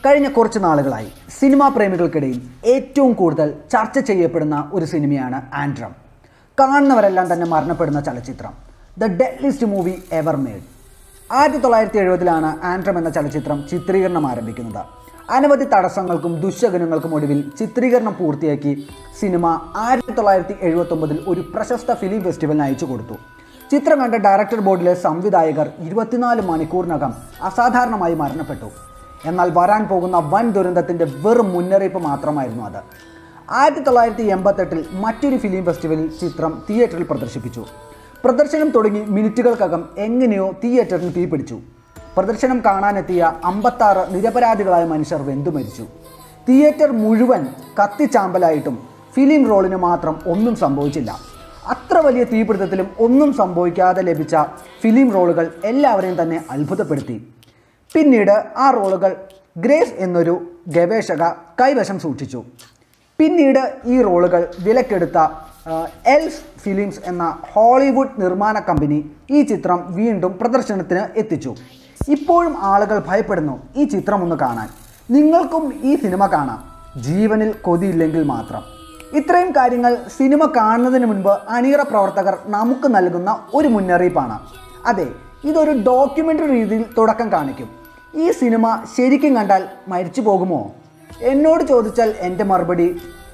കഴിഞ്ഞ കുറച്ച് നാളുകളായി സിനിമാ പ്രേമികൾക്കിടയിൽ ഏറ്റവും കൂടുതൽ ചർച്ച ചെയ്യപ്പെടുന്ന ഒരു സിനിമയാണ് ആൻഡ്രം കാണുന്നവരെല്ലാം തന്നെ മരണപ്പെടുന്ന ചലച്ചിത്രം the deadliest movie ever made ആയിരത്തി തൊള്ളായിരത്തി എഴുപതിലാണ് ആൻഡ്രം എന്ന ചലച്ചിത്രം ചിത്രീകരണം ആരംഭിക്കുന്നത് അനവധി തടസ്സങ്ങൾക്കും ദുശ്ശകനങ്ങൾക്കും ഒടുവിൽ ചിത്രീകരണം പൂർത്തിയാക്കി സിനിമ ആയിരത്തി തൊള്ളായിരത്തി എഴുപത്തൊമ്പതിൽ ഒരു പ്രശസ്ത ഫിലിം ഫെസ്റ്റിവലിന് അയച്ചു കൊടുത്തു ചിത്രം കണ്ട ഡയറക്ടർ ബോർഡിലെ സംവിധായകർ ഇരുപത്തിനാല് മണിക്കൂറിനകം അസാധാരണമായി മരണപ്പെട്ടു എന്നാൽ വരാൻ പോകുന്ന വൻ ദുരന്തത്തിൻ്റെ വെറും മുന്നറിയിപ്പ് മാത്രമായിരുന്നു അത് ആയിരത്തി തൊള്ളായിരത്തി എൺപത്തെട്ടിൽ മറ്റൊരു ഫിലിം ഫെസ്റ്റിവലിൽ ചിത്രം തിയേറ്ററിൽ പ്രദർശിപ്പിച്ചു പ്രദർശനം തുടങ്ങി മിനിറ്റുകൾക്കകം എങ്ങനെയോ തിയേറ്ററിന് തീപിടിച്ചു പ്രദർശനം കാണാനെത്തിയ അമ്പത്താറ് നിരപരാധികളായ മനുഷ്യർ വെന്തു മരിച്ചു തിയേറ്റർ മുഴുവൻ കത്തിച്ചാമ്പലായിട്ടും ഫിലിം റോളിന് മാത്രം ഒന്നും സംഭവിച്ചില്ല അത്ര വലിയ തീപിടുത്തത്തിലും ഒന്നും സംഭവിക്കാതെ ലഭിച്ച ഫിലിം റോളുകൾ എല്ലാവരെയും തന്നെ അത്ഭുതപ്പെടുത്തി പിന്നീട് ആ റോളുകൾ ഗ്രേസ് എന്നൊരു ഗവേഷക കൈവശം സൂക്ഷിച്ചു പിന്നീട് ഈ റോളുകൾ വിലക്കെടുത്ത ആ, എൽസ് ഫിലിംസ് എന്ന ഹോളിവുഡ് നിർമ്മാണ കമ്പനി ഈ ചിത്രം വീണ്ടും പ്രദർശനത്തിന് എത്തിച്ചു ഇപ്പോഴും ആളുകൾ ഭയപ്പെടുന്നു ഈ ചിത്രം ഒന്ന് കാണാൻ നിങ്ങൾക്കും ഈ സിനിമ കാണാം ജീവനിൽ കൊതിയില്ലെങ്കിൽ മാത്രം ഇത്രയും കാര്യങ്ങൾ സിനിമ കാണുന്നതിന് മുൻപ് അണിയറ പ്രവർത്തകർ നമുക്ക് നൽകുന്ന ഒരു മുന്നറിയിപ്പാണ് അതെ ഇതൊരു ഡോക്യുമെൻ്ററി രീതിയിൽ തുടക്കം കാണിക്കും ഈ സിനിമ ശരിക്കും കണ്ടാൽ മരിച്ചു പോകുമോ എന്നോട് ചോദിച്ചാൽ എൻ്റെ മറുപടി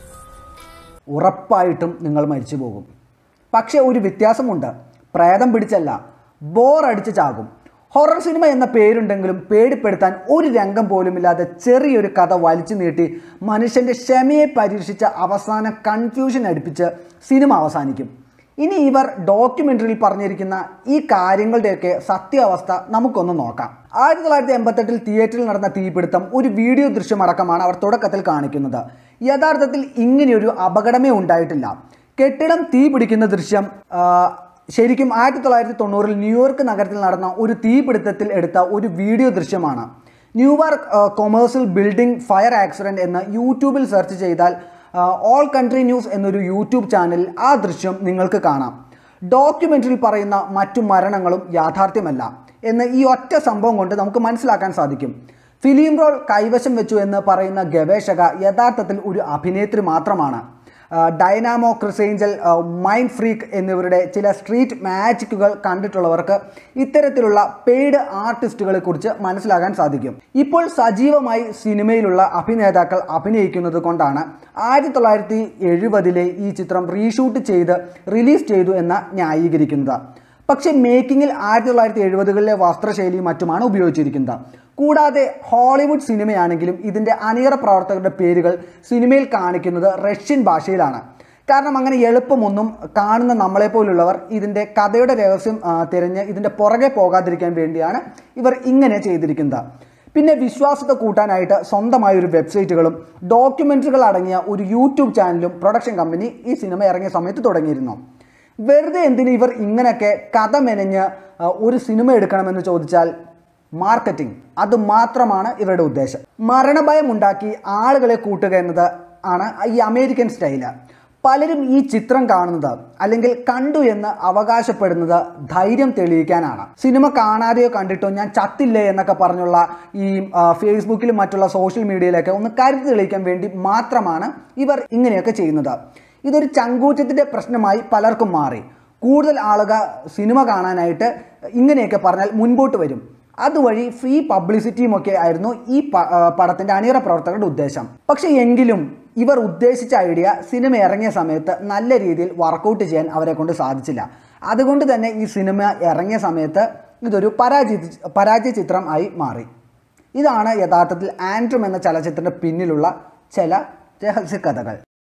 ഉറപ്പായിട്ടും നിങ്ങൾ മരിച്ചു പോകും പക്ഷേ ഒരു വ്യത്യാസമുണ്ട് പ്രേതം പിടിച്ചല്ല ബോറടിച്ച് ചാകും ഹൊറർ സിനിമ എന്ന പേരുണ്ടെങ്കിലും പേടിപ്പെടുത്താൻ ഒരു രംഗം പോലുമില്ലാതെ ചെറിയൊരു കഥ വലിച്ചു നീട്ടി മനുഷ്യൻ്റെ ക്ഷമയെ പരീക്ഷിച്ച അവസാനം കൺഫ്യൂഷൻ അടുപ്പിച്ച് സിനിമ അവസാനിക്കും ഇനി ഇവർ ഡോക്യുമെൻ്ററിയിൽ പറഞ്ഞിരിക്കുന്ന ഈ കാര്യങ്ങളുടെയൊക്കെ സത്യാവസ്ഥ നമുക്കൊന്ന് നോക്കാം ആയിരത്തി തൊള്ളായിരത്തി എൺപത്തെട്ടിൽ തിയേറ്ററിൽ നടന്ന തീപിടുത്തം ഒരു വീഡിയോ ദൃശ്യമടക്കമാണ് അവർ തുടക്കത്തിൽ കാണിക്കുന്നത് യഥാർത്ഥത്തിൽ ഇങ്ങനെയൊരു അപകടമേ ഉണ്ടായിട്ടില്ല കെട്ടിടം തീ പിടിക്കുന്ന ദൃശ്യം ആ, ശരിക്കും ആയിരത്തി തൊള്ളായിരത്തി തൊണ്ണൂറിൽ ന്യൂയോർക്ക് നഗരത്തിൽ നടന്ന ഒരു തീപിടുത്തത്തിൽ എടുത്ത ഒരു വീഡിയോ ദൃശ്യമാണ് New York commercial building fire accident എന്ന് യൂട്യൂബിൽ സെർച്ച് ചെയ്താൽ ഓൾ കൺട്രി ന്യൂസ് എന്നൊരു യൂട്യൂബ് ചാനലിൽ ആ ദൃശ്യം നിങ്ങൾക്ക് കാണാം ഡോക്യുമെൻ്ററിയിൽ പറയുന്ന മറ്റു മരണങ്ങളും യാഥാർത്ഥ്യമല്ല എന്ന് ഈ ഒറ്റ സംഭവം കൊണ്ട് നമുക്ക് മനസ്സിലാക്കാൻ സാധിക്കും ഫിലിം റോൾ കൈവശം വെച്ചു എന്ന് പറയുന്ന ഗവേഷക യഥാർത്ഥത്തിൽ ഒരു അഭിനേത്രി മാത്രമാണ് ആ, ഡൈനാമോ ക്രിസേഞ്ചൽ ആ, മൈൻഡ് ഫ്രീക്ക് എന്നിവരുടെ ചില സ്ട്രീറ്റ് മാജിക്കുകൾ കണ്ടിട്ടുള്ളവർക്ക് ഇത്തരത്തിലുള്ള പെയ്ഡ് ആർട്ടിസ്റ്റുകളെ കുറിച്ച് മനസ്സിലാക്കാൻ സാധിക്കും ഇപ്പോൾ സജീവമായി സിനിമയിലുള്ള അഭിനേതാക്കൾ അഭിനയിക്കുന്നത് കൊണ്ടാണ് ആയിരത്തി തൊള്ളായിരത്തി എഴുപതിലെ ഈ ചിത്രം റീഷൂട്ട് ചെയ്ത് റിലീസ് ചെയ്തു എന്ന് ന്യായീകരിക്കുന്നത് പക്ഷേ മേക്കിങ്ങിൽ ആയിരത്തി തൊള്ളായിരത്തി എഴുപതുകളിലെ വസ്ത്രശൈലിയും മറ്റുമാണ് ഉപയോഗിച്ചിരിക്കുന്നത് കൂടാതെ ഹോളിവുഡ് സിനിമയാണെങ്കിലും ഇതിൻ്റെ അണിയറ പ്രവർത്തകരുടെ പേരുകൾ സിനിമയിൽ കാണിക്കുന്നത് റഷ്യൻ ഭാഷയിലാണ് കാരണം അങ്ങനെ എളുപ്പമൊന്നും കാണുന്ന നമ്മളെപ്പോലുള്ളവർ ഇതിൻ്റെ കഥയുടെ രഹസ്യം ആ, തിരഞ്ഞ് ഇതിൻ്റെ പുറകെ പോകാതിരിക്കാൻ വേണ്ടിയാണ് ഇവർ ഇങ്ങനെ ചെയ്തിരിക്കുന്നത് പിന്നെ വിശ്വാസത്തെ കൂട്ടാനായിട്ട് സ്വന്തമായ ഒരു വെബ്സൈറ്റുകളും ഡോക്യുമെൻ്ററികൾ അടങ്ങിയ ഒരു യൂട്യൂബ് ചാനലും പ്രൊഡക്ഷൻ കമ്പനി ഈ സിനിമ ഇറങ്ങിയ സമയത്ത് തുടങ്ങിയിരുന്നു വെറുതെ എന്തിന് ഇവർ ഇങ്ങനെയൊക്കെ കഥ മെനഞ്ഞ് ആ, ഒരു സിനിമ എടുക്കണമെന്ന് ചോദിച്ചാൽ മാർക്കറ്റിംഗ് അത് മാത്രമാണ് ഇവരുടെ ഉദ്ദേശം മരണഭയം ഉണ്ടാക്കി ആളുകളെ കൂട്ടുക എന്നത് ആണ് ഈ അമേരിക്കൻ സ്റ്റൈല് പലരും ഈ ചിത്രം കാണുന്നത് അല്ലെങ്കിൽ കണ്ടു എന്ന് അവകാശപ്പെടുന്നത് ധൈര്യം തെളിയിക്കാനാണ് സിനിമ കാണാതെയോ കണ്ടിട്ടോ ഞാൻ ചത്തില്ലേ എന്നൊക്കെ പറഞ്ഞുള്ള ഈ ആ, ഫേസ്ബുക്കിലും മറ്റുള്ള സോഷ്യൽ മീഡിയയിലൊക്കെ ഒന്ന് കരുത്ത് തെളിയിക്കാൻ വേണ്ടി മാത്രമാണ് ഇവർ ഇങ്ങനെയൊക്കെ ചെയ്യുന്നത് ഇതൊരു ചങ്കൂറ്റത്തിൻ്റെ പ്രശ്നമായി പലർക്കും മാറി കൂടുതൽ ആളുകൾ സിനിമ കാണാനായിട്ട് ഇങ്ങനെയൊക്കെ പറഞ്ഞാൽ മുൻപോട്ട് വരും അതുവഴി ഫ്രീ പബ്ലിസിറ്റിയും ഒക്കെ ആയിരുന്നു ഈ പ- ആ, പടത്തിന്റെ അണിയറ പ്രവർത്തകരുടെ ഉദ്ദേശം പക്ഷെ എങ്കിലും ഇവർ ഉദ്ദേശിച്ച ഐഡിയ സിനിമ ഇറങ്ങിയ സമയത്ത് നല്ല രീതിയിൽ വർക്കൗട്ട് ചെയ്യാൻ അവരെ കൊണ്ട് സാധിച്ചില്ല അതുകൊണ്ട് തന്നെ ഈ സിനിമ ഇറങ്ങിയ സമയത്ത് ഇതൊരു പരാജയ പരാജയ ചിത്രം ആയി മാറി ഇതാണ് യഥാർത്ഥത്തിൽ ആൻഡ്രം എന്ന ചലച്ചിത്രത്തിന്റെ പിന്നിലുള്ള ചില രഹസ്യ കഥകൾ